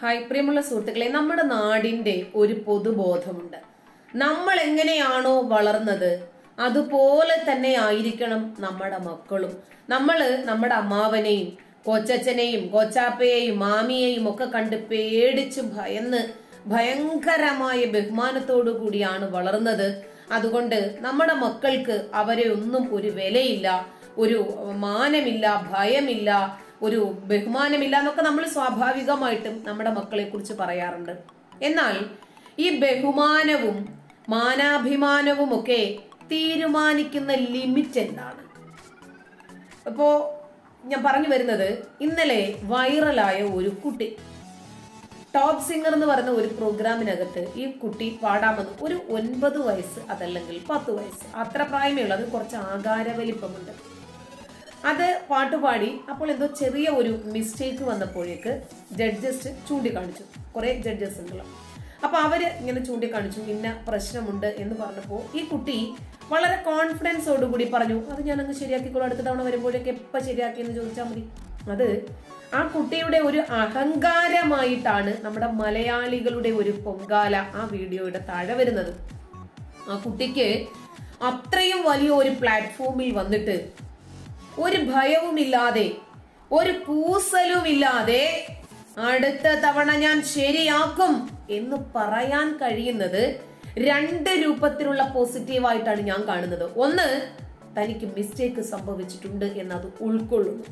Hi പ്രിയമുള്ള സുഹൃത്തുക്കളെ നമ്മുടെ നാടിന്റെ ഒരു പൊതുബോധമുണ്ട് നമ്മൾ എങ്ങനെയാണോ വളർന്നത് അതുപോലെ തന്നെ ആയിരിക്കണം നമ്മുടെ മക്കളും നമ്മള് നമ്മുടെ അമ്മാവനെയും കൊച്ചച്ഛനെയും കൊച്ചാപ്പയെയും മാമിയെയും ഒക്കെ കണ്ട് പേടിച്ച് ഭയന്ന് ഭയങ്കരമായ ബഹുമാനത്തോടു കൂടിയാണ് വളർന്നത് അതുകൊണ്ട് നമ്മുടെ മക്കൾക്ക് അവരെ ഒന്നും ഒരു വിലയില്ല ഒരു മാനമില്ല ഭയമില്ല ഒരു ബഹുമാനമില്ല എന്നൊക്കെ നമ്മൾ സ്വാഭാവികമായിട്ടും നമ്മുടെ മക്കളെ കുറിച്ച് പറയാറുണ്ട് എന്നാൽ ഈ ബഹുമാനവും മാനാഭിമാനവും ഒക്കെ തീരുമാനിക്കുന്ന ലിമിറ്റ് എന്താണ് അപ്പോ ഞാൻ പറഞ്ഞു വരുന്നത് ഇന്നലെ വൈറലായ ഒരു കുട്ടി ടോപ്പ് സിംഗർ എന്ന് പറയുന്ന ഒരു പ്രോഗ്രാമിനകത്ത് ഈ കുട്ടി പാടാമെന്ന് ഒരു ഒൻപത് വയസ്സ് അതല്ലെങ്കിൽ പത്ത് വയസ്സ് അത്ര പ്രായമേ ഉള്ളൂ അത് കുറച്ച് ആകാര വലിപ്പമുണ്ട് അത് പാട്ടുപാടി അപ്പോൾ എന്തോ ചെറിയ ഒരു മിസ്റ്റേക്ക് വന്നപ്പോഴേക്ക് ജഡ്ജസ് ചൂണ്ടിക്കാണിച്ചു കുറെ ജഡ്ജസ് ഉണ്ടല്ലോ അപ്പൊ അവര് ഇങ്ങനെ ചൂണ്ടിക്കാണിച്ചു ഇന്ന പ്രശ്നമുണ്ട് എന്ന് പറഞ്ഞപ്പോ ഈ കുട്ടി വളരെ കോൺഫിഡൻസോടുകൂടി പറഞ്ഞു അത് ഞാൻ അങ്ങ് ശരിയാക്കിക്കോളൂ അടുത്ത തവണ വരുമ്പോഴേക്ക് എപ്പ ശരിയാക്കി എന്ന് ചോദിച്ചാൽ മതി അത് ആ കുട്ടിയുടെ ഒരു അഹങ്കാരമായിട്ടാണ് നമ്മുടെ മലയാളികളുടെ ഒരു പൊങ്കാല ആ വീഡിയോയുടെ താഴെ വരുന്നത് ആ കുട്ടിക്ക് അത്രയും വലിയ ഒരു പ്ലാറ്റ്ഫോമിൽ വന്നിട്ട് ഒരു ഭയവുമില്ലാതെ ഒരു കൂസലുമില്ലാതെ അടുത്ത തവണ ഞാൻ ശരിയാക്കും എന്ന് പറയാൻ കഴിയുന്നത് രണ്ട് രൂപത്തിലുള്ള പോസിറ്റീവായിട്ടാണ് ഞാൻ കാണുന്നത് ഒന്ന് തനിക്ക് മിസ്റ്റേക്ക് സംഭവിച്ചിട്ടുണ്ട് എന്നത് ഉൾക്കൊള്ളുന്നു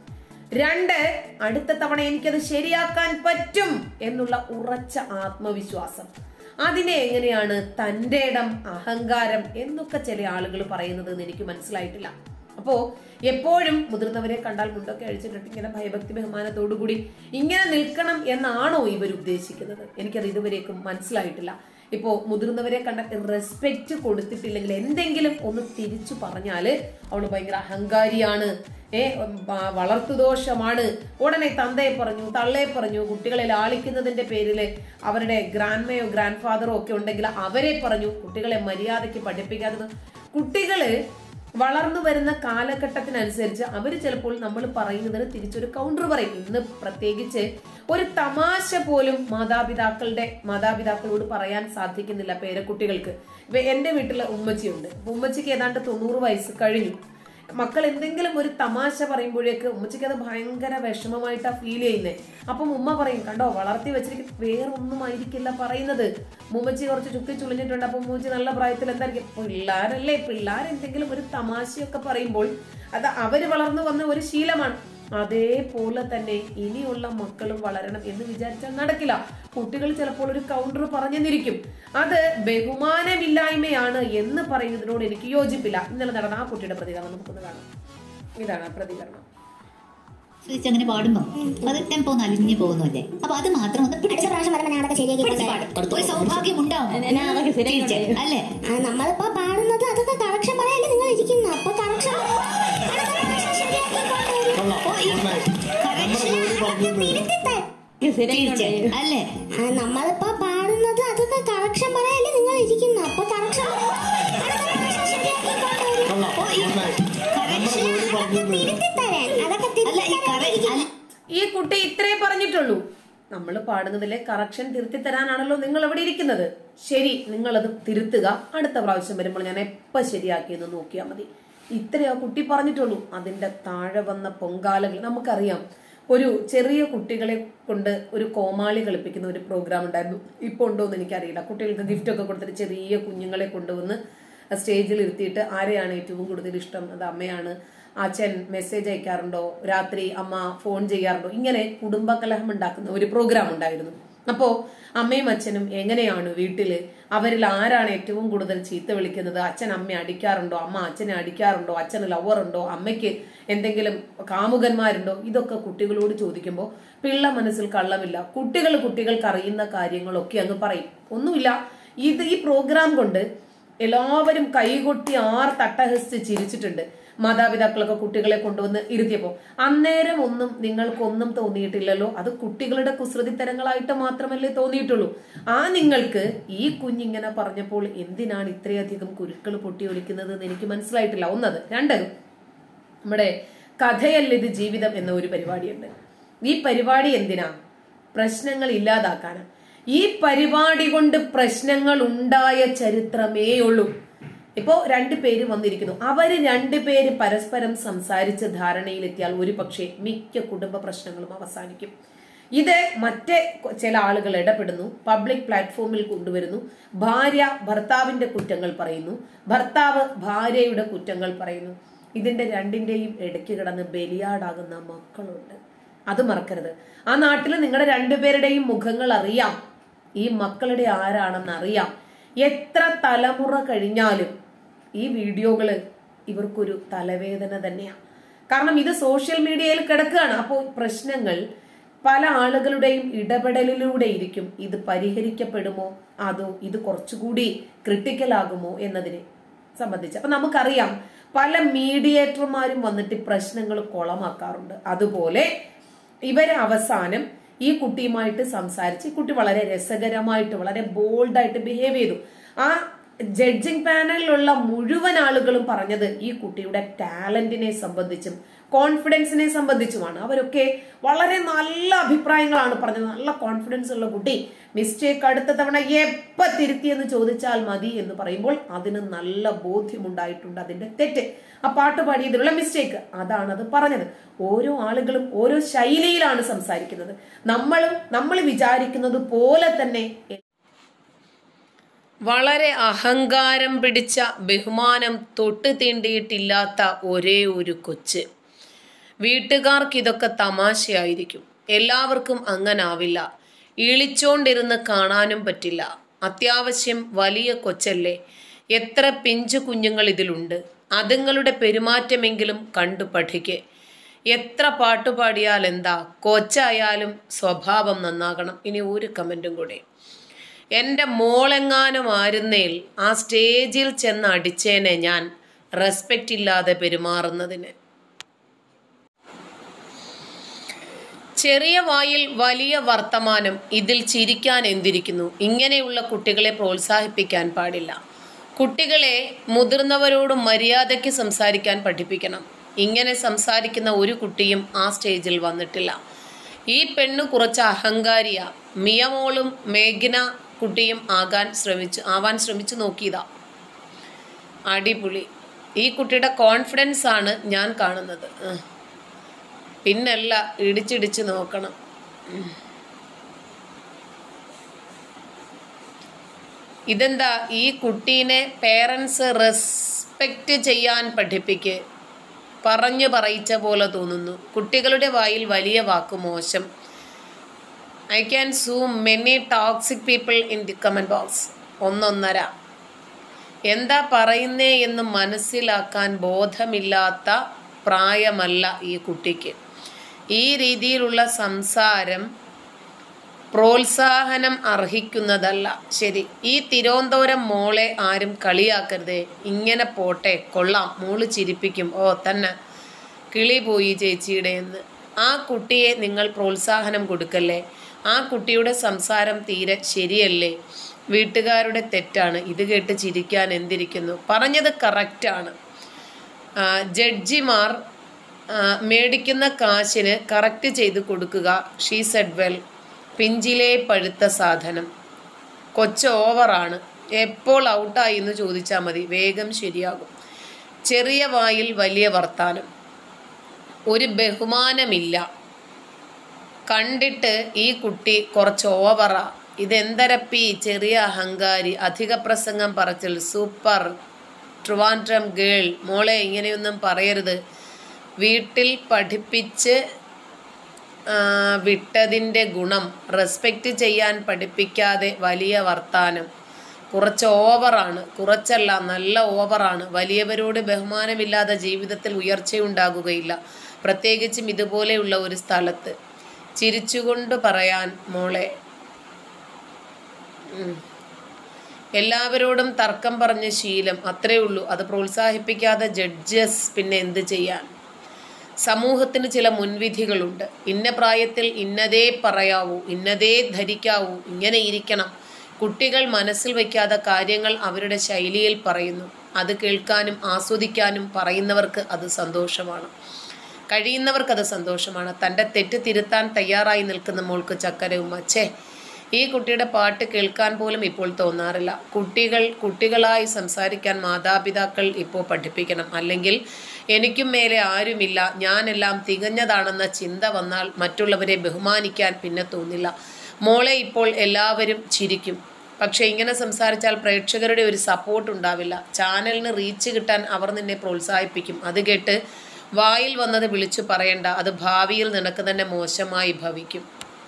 രണ്ട് അടുത്ത തവണ എനിക്കത് ശരിയാക്കാൻ പറ്റും എന്നുള്ള ഉറച്ച ആത്മവിശ്വാസം അതിനെ എങ്ങനെയാണ് തന്റെ ഇടം അഹങ്കാരം എന്നൊക്കെ ചില ആളുകൾ പറയുന്നത് എന്ന് എനിക്ക് മനസ്സിലായിട്ടില്ല അപ്പോ എപ്പോഴും മുതിർന്നവരെ കണ്ടാൽ മുണ്ടൊക്കെ അഴിച്ചിട്ടിട്ട് ഇങ്ങനെ ഭയഭക്തി ബഹുമാനത്തോടുകൂടി ഇങ്ങനെ നിൽക്കണം എന്നാണോ ഇവർ ഉദ്ദേശിക്കുന്നത് എനിക്കത് ഇതുവരേക്കും മനസ്സിലായിട്ടില്ല ഇപ്പോ മുതിർന്നവരെ കണ്ട റെസ്പെക്ട് കൊടുത്തിട്ടില്ലെങ്കിൽ എന്തെങ്കിലും ഒന്ന് തിരിച്ചു പറഞ്ഞാല് അവള് ഭയങ്കര അഹങ്കാരിയാണ് ഏ വളർത്തുദോഷമാണ് ഉടനെ തന്തയെ പറഞ്ഞു തള്ളയെ പറഞ്ഞു കുട്ടികളെ ലാളിക്കുന്നതിന്റെ പേരില് അവരുടെ ഗ്രാൻഡ്മയോ ഗ്രാൻഡ് ഫാദറോ ഒക്കെ ഉണ്ടെങ്കിൽ അവരെ പറഞ്ഞു കുട്ടികളെ മര്യാദയ്ക്ക് പഠിപ്പിക്കാത്തത് കുട്ടികള് വളർന്നു വരുന്ന കാലഘട്ടത്തിനനുസരിച്ച് അവർ ചിലപ്പോൾ നമ്മൾ പറയുന്നതിന് തിരിച്ചൊരു കൗണ്ടർ പറയും ഇന്ന് പ്രത്യേകിച്ച് ഒരു തമാശ പോലും മാതാപിതാക്കളുടെ മാതാപിതാക്കളോട് പറയാൻ സാധിക്കുന്നില്ല പേരക്കുട്ടികൾക്ക് ഇപ്പൊ എന്റെ വീട്ടില് ഉമ്മച്ചിയുണ്ട് അപ്പൊ ഉമ്മച്ചിക്ക് ഏതാണ്ട് തൊണ്ണൂറ് വയസ്സ് കഴിഞ്ഞു മക്കൾ എന്തെങ്കിലും ഒരു തമാശ പറയുമ്പോഴേക്ക് ഉമ്മച്ചിക്ക് അത് ഭയങ്കര വിഷമമായിട്ടാ ഫീൽ ചെയ്യുന്നത് അപ്പം ഉമ്മ പറയും കണ്ടോ വളർത്തി വെച്ചിരിക്കും വേറൊന്നും ആയിരിക്കില്ല പറയുന്നത് ഉമ്മച്ചി കുറച്ച് ചുക്കി ചുളിഞ്ഞിട്ടുണ്ട് അപ്പൊ ഉമ്മച്ചി നല്ല പ്രായത്തിൽ എന്തായിരിക്കും പിള്ളേരല്ലേ പിള്ളേരെന്തെങ്കിലും ഒരു തമാശയൊക്കെ പറയുമ്പോൾ അത് അവര് വളർന്നു വന്ന ഒരു ശീലമാണ് അതേപോലെ തന്നെ ഇനിയുള്ള മക്കളും വളരണം എന്ന് വിചാരിച്ചാൽ നടക്കില്ല കുട്ടികൾ ചിലപ്പോൾ ഒരു കൗണ്ടർ പറഞ്ഞെന്നിരിക്കും അത് ബഹുമാനമില്ലായ്മയാണ് എന്ന് പറയുന്നതിനോട് എനിക്ക് യോജിപ്പില്ല ഇന്നലെ നടന്ന ആ കുട്ടിയുടെ പ്രതികരണം നമുക്കൊന്ന് കാണാം ഇതാണ് ആ പ്രതികരണം സ്വിച്ച് അങ്ങനെ പാടുമ്പോ അത് ടെമ്പോ ഒന്ന് അലിഞ്ഞു പോകുന്നല്ലേ അപ്പൊ അത് മാത്രം ഒന്ന് പിടിച്ച് അടുത്ത പ്രാവശ്യം വരുമ്പോ ഞാൻ അതൊക്കെ ശരിയാക്കി പിടിച്ച് പാടും. ഒരു സൗഭാഗ്യം ഉണ്ടാവും ഞാൻ അതൊക്കെ ശരിയാക്കി തീർച്ചയായും. അല്ലേ ആ, നമ്മളിപ്പോ പാടുന്നത് അതൊക്കെ കറക്ഷൻ പറയല്ലേ നിങ്ങൾ ഇരിക്കുന്ന അപ്പൊ കറക്ഷൻ ഓ, ഈ correction തീർച്ചയായും. അല്ലേ നമ്മളിപ്പോ പാടുന്നത് അതൊക്കെ കറക്ഷൻ പറയല്ലേ നിങ്ങൾ ഇരിക്കുന്ന അപ്പൊ കറക്ഷൻ ഓ, ഈ correction അതൊക്കെ അല്ല ഈ correct- അല്ല, ഈ കുട്ടി ഇത്രേ പറഞ്ഞിട്ടുള്ളൂ നമ്മൾ പാടുന്നതിലെ കറക്ഷൻ തിരുത്തി തരാനാണല്ലോ നിങ്ങൾ എവിടെ ഇരിക്കുന്നത് ശരി നിങ്ങൾ അത് തിരുത്തുക അടുത്ത പ്രാവശ്യം വരുമ്പോൾ ഞാൻ എപ്പ ശരിയാക്കിയെന്ന് നോക്കിയാൽ മതി ഇത്രേ ആ കുട്ടി പറഞ്ഞിട്ടുള്ളൂ അതിന്റെ താഴെ വന്ന പൊങ്കാലകൾ നമുക്കറിയാം ഒരു ചെറിയ കുട്ടികളെ കൊണ്ട് ഒരു കോമാളി കളിപ്പിക്കുന്ന ഒരു പ്രോഗ്രാം ഉണ്ടായിരുന്നു ഇപ്പൊ ഉണ്ടോ എന്ന് എനിക്കറിയില്ല കുട്ടികൾക്ക് ഗിഫ്റ്റ് ഒക്കെ കൊടുത്തിട്ട് ചെറിയ കുഞ്ഞുങ്ങളെ കൊണ്ടുവന്ന് സ്റ്റേജിൽ ഇരുത്തിയിട്ട് ആരെയാണ് ഏറ്റവും കൂടുതൽ ഇഷ്ടം അത് അമ്മയാണ് അച്ഛൻ മെസ്സേജ് അയക്കാറുണ്ടോ രാത്രി അമ്മ ഫോൺ ചെയ്യാറുണ്ടോ ഇങ്ങനെ കുടുംബകലഹം ഉണ്ടാക്കുന്ന ഒരു പ്രോഗ്രാം ഉണ്ടായിരുന്നു അപ്പോ അമ്മയും അച്ഛനും എങ്ങനെയാണ് വീട്ടില് അവരിൽ ആരാണ് ഏറ്റവും കൂടുതൽ ചീത്ത വിളിക്കുന്നത് അച്ഛൻ അമ്മയെ അടിക്കാറുണ്ടോ അമ്മ അച്ഛനെ അടിക്കാറുണ്ടോ അച്ഛന് ലവർ ഉണ്ടോ അമ്മയ്ക്ക് എന്തെങ്കിലും കാമുകന്മാരുണ്ടോ ഇതൊക്കെ കുട്ടികളോട് ചോദിക്കുമ്പോൾ പിള്ള മനസ്സിൽ കള്ളമില്ല കുട്ടികൾ കുട്ടികൾക്ക് അറിയുന്ന കാര്യങ്ങളൊക്കെ അങ്ങ് പറയും ഒന്നുമില്ല ഇത് ഈ പ്രോഗ്രാം കൊണ്ട് എല്ലാവരും കൈകൊട്ടി ആർ തട്ടഹസിച്ച് ചിരിച്ചിട്ടുണ്ട് മാതാപിതാക്കളൊക്കെ കുട്ടികളെ കൊണ്ടുവന്ന് ഇരുത്തിയപ്പോ അന്നേരം ഒന്നും നിങ്ങൾക്കൊന്നും തോന്നിയിട്ടില്ലല്ലോ അത് കുട്ടികളുടെ കുസൃതിത്തരങ്ങളായിട്ട് മാത്രമല്ലേ തോന്നിയിട്ടുള്ളൂ ആ നിങ്ങൾക്ക് ഈ കുഞ്ഞിങ്ങനെ പറഞ്ഞപ്പോൾ എന്തിനാണ് ഇത്രയധികം കുരുക്കൾ പൊട്ടി ഒലിക്കുന്നത് എന്ന് എനിക്ക് മനസ്സിലായിട്ടില്ല ഒന്നത് രണ്ട് നമ്മുടെ കഥയല്ല ഇത് ജീവിതം എന്ന ഒരു പരിപാടിയുണ്ട് ഈ പരിപാടി എന്തിനാ പ്രശ്നങ്ങൾ ഇല്ലാതാക്കാനാണ് ഈ പരിപാടി കൊണ്ട് പ്രശ്നങ്ങൾ ഉണ്ടായ ചരിത്രമേ ഉള്ളൂ ഇപ്പോ രണ്ടു പേര് വന്നിരിക്കുന്നു അവര് രണ്ടുപേര് പരസ്പരം സംസാരിച്ച് ധാരണയിലെത്തിയാൽ ഒരു പക്ഷേ മിക്ക കുടുംബ പ്രശ്നങ്ങളും അവസാനിക്കും ഇത് മറ്റേ ചില ആളുകൾ ഇടപെടുന്നു പബ്ലിക് പ്ലാറ്റ്ഫോമിൽ കൊണ്ടുവരുന്നു ഭാര്യ ഭർത്താവിന്റെ കുറ്റങ്ങൾ പറയുന്നു ഭർത്താവ് ഭാര്യയുടെ കുറ്റങ്ങൾ പറയുന്നു ഇതിന്റെ രണ്ടിന്റെയും ഇടയ്ക്ക് കിടന്ന് ബലിയാടാകുന്ന മക്കളുണ്ട് അത് മറക്കരുത് ആ നാട്ടിൽ നിങ്ങളുടെ രണ്ടുപേരുടെയും മുഖങ്ങൾ അറിയാം ഈ മക്കളുടെ ആരാണെന്ന് അറിയാം എത്ര തലമുറ കഴിഞ്ഞാലും ഈ വീഡിയോകള് ഇവർക്കൊരു തലവേദന തന്നെയാണ് കാരണം ഇത് സോഷ്യൽ മീഡിയയിൽ കിടക്കുകയാണ് അപ്പോൾ പ്രശ്നങ്ങൾ പല ആളുകളുടെയും ഇടപെടലിലൂടെ ഇരിക്കും ഇത് പരിഹരിക്കപ്പെടുമോ അതോ ഇത് കുറച്ചുകൂടി ക്രിട്ടിക്കൽ ആകുമോ എന്നതിനെ സംബന്ധിച്ച് അപ്പൊ നമുക്കറിയാം പല മീഡിയേറ്റർമാരും വന്നിട്ട് പ്രശ്നങ്ങൾ കുളമാക്കാറുണ്ട് അതുപോലെ ഇവര് അവസാനം ഈ കുട്ടിയുമായിട്ട് സംസാരിച്ച് ഈ കുട്ടി വളരെ രസകരമായിട്ട് വളരെ ബോൾഡായിട്ട് ബിഹേവ് ചെയ്തു ആ ജഡ്ജിങ് പാനലിലുള്ള മുഴുവൻ ആളുകളും പറഞ്ഞത് ഈ കുട്ടിയുടെ ടാലന്റിനെ സംബന്ധിച്ചും കോൺഫിഡൻസിനെ സംബന്ധിച്ചുമാണ് അവരൊക്കെ വളരെ നല്ല അഭിപ്രായങ്ങളാണ് പറഞ്ഞത് നല്ല കോൺഫിഡൻസ് ഉള്ള കുട്ടി മിസ്റ്റേക്ക് അടുത്ത തവണ എപ്പ തിരുത്തിയെന്ന് ചോദിച്ചാൽ മതി എന്ന് പറയുമ്പോൾ അതിന് നല്ല ബോധ്യമുണ്ടായിട്ടുണ്ട് അതിന്റെ തെറ്റ് ആ പാട്ട് പാടിയതിലുള്ള മിസ്റ്റേക്ക് അതാണ് അത് പറഞ്ഞത് ഓരോ ആളുകളും ഓരോ ശൈലിയിലാണ് സംസാരിക്കുന്നത് നമ്മളും നമ്മൾ വിചാരിക്കുന്നത് പോലെ തന്നെ വളരെ അഹങ്കാരം പിടിച്ച ബഹുമാനം തൊട്ട് തീണ്ടിയിട്ടില്ലാത്ത ഒരേ ഒരു കൊച്ച് വീട്ടുകാർക്ക് ഇതൊക്കെ തമാശയായിരിക്കും എല്ലാവർക്കും അങ്ങനാവില്ല ഇളിച്ചോണ്ടിരുന്ന് കാണാനും പറ്റില്ല അത്യാവശ്യം വലിയ കൊച്ചല്ലേ എത്ര പിഞ്ചു കുഞ്ഞുങ്ങൾ ഇതിലുണ്ട് അതുങ്ങളുടെ പെരുമാറ്റമെങ്കിലും കണ്ടു പഠിക്കെ എത്ര പാട്ടുപാടിയാൽ എന്താ കൊച്ചായാലും സ്വഭാവം നന്നാകണം ഇനി ഒരു കമൻറ്റും കൂടെ എൻ്റെ മോളെങ്ങാനും ആരുന്നേൽ ആ സ്റ്റേജിൽ ചെന്ന് അടിച്ചേനെ ഞാൻ റെസ്പെക്റ്റ് ഇല്ലാതെ പെരുമാറുന്നതിന് ചെറിയ വായിൽ വലിയ വർത്തമാനം ഇതിൽ ചിരിക്കാൻ എന്തിരിക്കുന്നു ഇങ്ങനെയുള്ള കുട്ടികളെ പ്രോത്സാഹിപ്പിക്കാൻ പാടില്ല കുട്ടികളെ മുതിർന്നവരോട് മര്യാദയ്ക്ക് സംസാരിക്കാൻ പഠിപ്പിക്കണം ഇങ്ങനെ സംസാരിക്കുന്ന ഒരു കുട്ടിയും ആ സ്റ്റേജിൽ വന്നിട്ടില്ല ഈ പെണ്ണ് കുറച്ച് അഹങ്കാരിയ മിയമോളും മേഘ്ന കുട്ടിയും ആകാൻ ശ്രമിച്ചു ആവാൻ ശ്രമിച്ചു നോക്കിയതാ അടിപൊളി ഈ കുട്ടിയുടെ കോൺഫിഡൻസ് ആണ് ഞാൻ കാണുന്നത് ഉം. പിന്നല്ല ഇടിച്ചിടിച്ച് നോക്കണം ഉം. ഇതെന്താ ഈ കുട്ടീനെ പേരൻസ് റെസ്പെക്റ്റ് ചെയ്യാൻ പഠിപ്പിക്ക് പറഞ്ഞു പറയിച്ച പോലെ തോന്നുന്നു കുട്ടികളുടെ വായിൽ വലിയ വാക്ക് മോശം I can zoom many toxic people in the comment box ഒന്നൊന്നര എന്താ പറയുന്നേ എന്ന് മനസ്സിലാക്കാൻ ബോധമില്ലാത്ത പ്രായമല്ല ഈ കുട്ടിക്ക് ഈ രീതിയിലുള്ള സംസാരം പ്രോത്സാഹനം അർഹിക്കുന്നതല്ല ശരി ഈ തിരുവനന്തപുരം മോളെ ആരും കളിയാക്കരുതേ ഇങ്ങനെ പോട്ടെ കൊള്ളാം മോള് ചിരിപ്പിക്കും ഓ തന്നെ കിളി പോയി ചേച്ചിയുടെ എന്ന് ആ കുട്ടിയെ നിങ്ങൾ പ്രോത്സാഹനം കൊടുക്കല്ലേ ആ കുട്ടിയുടെ സംസാരം തീരെ ശരിയല്ലേ വീട്ടുകാരുടെ തെറ്റാണ് ഇത് കേട്ട് ചിരിക്കാൻ എന്തിരിക്കുന്നു പറഞ്ഞത് കറക്റ്റാണ് ജഡ്ജിമാർ ആ, മേടിക്കുന്ന കാശിന് കറക്റ്റ് ചെയ്ത് കൊടുക്കുക ഷീ സെഡ് വെൽ പിഞ്ചിലെ പഴുത്ത സാധനം കൊച്ച് ഓവറാണ് എപ്പോൾ ഔട്ടായി എന്ന് ചോദിച്ചാൽ മതി വേഗം ശരിയാകും ചെറിയ വായിൽ വലിയ വർത്താനം ഒരു ബഹുമാനമില്ല കണ്ടിട്ട് ഈ കുട്ടി കുറച്ച് ഓവറാ ഇതെന്തരപ്പി ചെറിയ അഹങ്കാരി അധിക പ്രസംഗം പറച്ചിൽ സൂപ്പർ ട്രിവാൻഡ്രം ഗേൾ മോളെ ഇങ്ങനെയൊന്നും പറയരുത് വീട്ടിൽ പഠിപ്പിച്ച് ആ, വിട്ടതിൻ്റെ ഗുണം റെസ്പെക്റ്റ് ചെയ്യാൻ പഠിപ്പിക്കാതെ വലിയ വർത്താനം കുറച്ച് ഓവറാണ് കുറച്ചല്ല നല്ല ഓവറാണ് വലിയവരോട് ബഹുമാനമില്ലാതെ ജീവിതത്തിൽ ഉയർച്ചയുണ്ടാകുകയില്ല പ്രത്യേകിച്ചും ഇതുപോലെയുള്ള ഒരു സ്ഥലത്ത് ചിരിച്ചുകൊണ്ട് പറയാൻ മോളെ ഉം. എല്ലാവരോടും തർക്കം പറഞ്ഞ ശീലം അത്രേ ഉള്ളൂ അത് പ്രോത്സാഹിപ്പിക്കാതെ ജഡ്ജസ് പിന്നെ എന്ത് ചെയ്യാൻ സമൂഹത്തിന് ചില മുൻവിധികളുണ്ട് ഇന്ന പ്രായത്തിൽ ഇന്നതേ പറയാവൂ ഇന്നതേ ധരിക്കാവൂ ഇങ്ങനെ ഇരിക്കണം കുട്ടികൾ മനസ്സിൽ വയ്ക്കാതെ കാര്യങ്ങൾ അവരുടെ ശൈലിയിൽ പറയുന്നു അത് കേൾക്കാനും ആസ്വദിക്കാനും പറയുന്നവർക്ക് അത് സന്തോഷമാണ് കഴിയുന്നവർക്കത് സന്തോഷമാണ് തൻ്റെ തെറ്റ് തിരുത്താൻ തയ്യാറായി നിൽക്കുന്ന മോൾക്ക് ചക്കരവും അച്ഛേ ഈ കുട്ടിയുടെ പാട്ട് കേൾക്കാൻ പോലും ഇപ്പോൾ തോന്നാറില്ല കുട്ടികൾ കുട്ടികളായി സംസാരിക്കാൻ മാതാപിതാക്കൾ ഇപ്പോൾ പഠിപ്പിക്കണം അല്ലെങ്കിൽ എനിക്കും മേലെ ആരുമില്ല ഞാനെല്ലാം തികഞ്ഞതാണെന്ന ചിന്ത വന്നാൽ മറ്റുള്ളവരെ ബഹുമാനിക്കാൻ പിന്നെ തോന്നില്ല മോളെ ഇപ്പോൾ എല്ലാവരും ചിരിക്കും പക്ഷേ ഇങ്ങനെ സംസാരിച്ചാൽ പ്രേക്ഷകരുടെ ഒരു സപ്പോർട്ട് ഉണ്ടാവില്ല ചാനലിന് റീച്ച് കിട്ടാൻ അവർ നിന്നെ പ്രോത്സാഹിപ്പിക്കും അത് കേട്ട് വായിൽ വന്നത് വിളിച്ചു പറയണ്ട അത് ഭാവിയിൽ നിനക്ക് തന്നെ മോശമായി ഭവിക്കും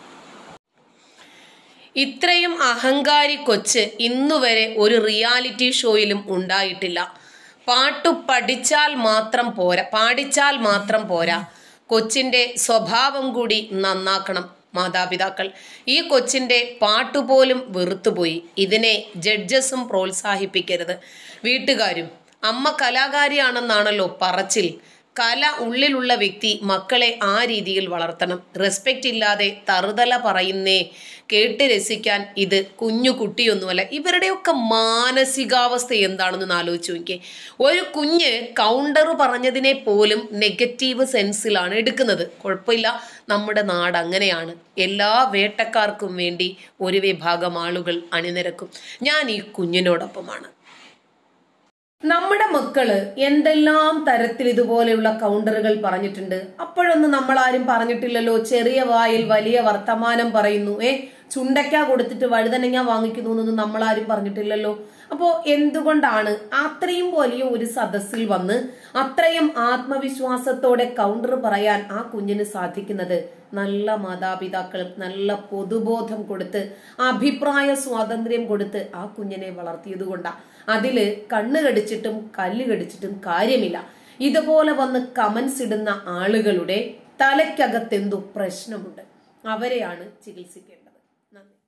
ഇത്രയും അഹങ്കാരി കൊച്ച് ഇന്നുവരെ ഒരു റിയാലിറ്റി ഷോയിലും ഉണ്ടായിട്ടില്ല പാട്ടു പഠിച്ചാൽ മാത്രം പോരാ പാടിച്ചാൽ മാത്രം പോരാ കൊച്ചിൻ്റെ സ്വഭാവം കൂടി നന്നാക്കണം മാതാപിതാക്കൾ ഈ കൊച്ചിൻ്റെ പാട്ടുപോലും വെറുത്തുപോയി ഇതിനെ ജഡ്ജസും പ്രോത്സാഹിപ്പിക്കരുത് വീട്ടുകാരും അമ്മ കലാകാരിയാണെന്നാണല്ലോ പറച്ചിൽ കല ഉള്ളിലുള്ള വ്യക്തി മക്കളെ ആ രീതിയിൽ വളർത്തണം റെസ്പെക്റ്റ് ഇല്ലാതെ തറുതല പറയുന്നേ കേട്ട് രസിക്കാൻ ഇത് കുഞ്ഞു കുട്ടിയൊന്നുമല്ല ഇവരുടെയൊക്കെ മാനസികാവസ്ഥ എന്താണെന്ന് ആലോചിച്ച് നോക്കിയേ ഒരു കുഞ്ഞ് കൗണ്ടർ പറഞ്ഞതിനെ പോലും നെഗറ്റീവ് സെൻസിലാണ് എടുക്കുന്നത് കുഴപ്പമില്ല നമ്മുടെ നാട് അങ്ങനെയാണ് എല്ലാ വേട്ടക്കാർക്കും വേണ്ടി ഒരു വിഭാഗം ആളുകൾ അണിനിരക്കും ഞാൻ ഈ കുഞ്ഞിനോടൊപ്പമാണ് നമ്മുടെ മക്കള് എന്തെല്ലാം തരത്തിൽ ഇതുപോലെയുള്ള കൗണ്ടറുകൾ പറഞ്ഞിട്ടുണ്ട് അപ്പോഴൊന്നും നമ്മൾ ആരും പറഞ്ഞിട്ടില്ലല്ലോ ചെറിയ വായിൽ വലിയ വർത്തമാനം പറയുന്നു ഏ ചുണ്ടയ്ക്ക കൊടുത്തിട്ട് വഴുതനങ്ങ വാങ്ങിക്കുന്നു എന്നൊന്നും നമ്മൾ ആരും പറഞ്ഞിട്ടില്ലല്ലോ അപ്പോ എന്തുകൊണ്ടാണ് അത്രയും വലിയ ഒരു സദസ്സിൽ വന്ന് അത്രയും ആത്മവിശ്വാസത്തോടെ കൗണ്ടർ പറയാൻ ആ കുഞ്ഞിന് സാധിക്കുന്നത് നല്ല മാതാപിതാക്കളും നല്ല പൊതുബോധം കൊടുത്ത് അഭിപ്രായ സ്വാതന്ത്ര്യം കൊടുത്ത് ആ കുഞ്ഞിനെ വളർത്തിയത് കൊണ്ടാണ് അതില് കണ്ണ് കടിച്ചിട്ടും കല്ല് കടിച്ചിട്ടും കാര്യമില്ല ഇതുപോലെ വന്ന് കമന്റ്സ് ഇടുന്ന ആളുകളുടെ തലയ്ക്കകത്തെന്തോ പ്രശ്നമുണ്ട് അവരെയാണ് ചികിത്സിക്കേണ്ടത് നന്ദി